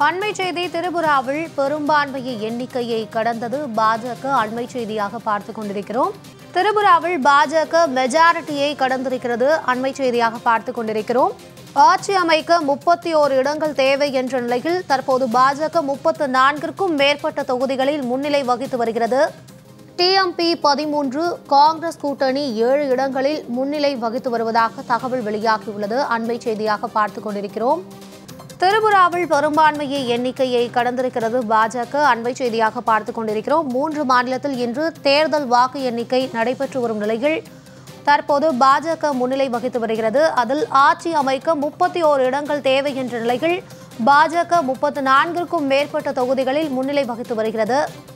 அண்மை செய்தி திரிபுராவில் பெரும்பான்மையை எண்ணிக்கையை கடந்தது பாஜக அண்மை செய்தியாக பார்த்து கொண்டிருக்கிறோம் திரிபுராவில் பாஜக மெஜாரிட்டியை கடந்திருக்கிறது அண்மை செய்தியாக பார்த்து கொண்டிருக்கிறோம் ஆட்சி அமைக்க முப்பத்தி ஓரு இடங்கள் தேவை என்ற நிலையில் தற்போது பாஜக முப்பத்து நான்கிற்கும் மேற்பட்ட தொகுதிகளில் முன்னிலை வகித்து வருகிறது டிஎம்பி பதிமூன்று காங்கிரஸ் கூட்டணி ஏழு இடங்களில் முன்னிலை வகித்து வருவதாக தகவல் வெளியாகியுள்ளது அண்மை செய்தியாக பார்த்து கொண்டிருக்கிறோம் திரிபுராவில் பெரும்பான்மையை எண்ணிக்கையை கடந்திருக்கிறது பாஜக அண்மை செய்தியாக பார்த்து கொண்டிருக்கிறோம் மூன்று மாநிலத்தில் இன்று தேர்தல் வாக்கு எண்ணிக்கை நடைபெற்று வரும் நிலையில் தற்போது பாஜக முன்னிலை வகித்து வருகிறது அதில் ஆட்சி அமைக்க முப்பத்தி ஓரு இடங்கள் தேவை என்ற நிலையில் பாஜக முப்பத்து நான்கிற்கும் மேற்பட்ட தொகுதிகளில் முன்னிலை வகித்து வருகிறது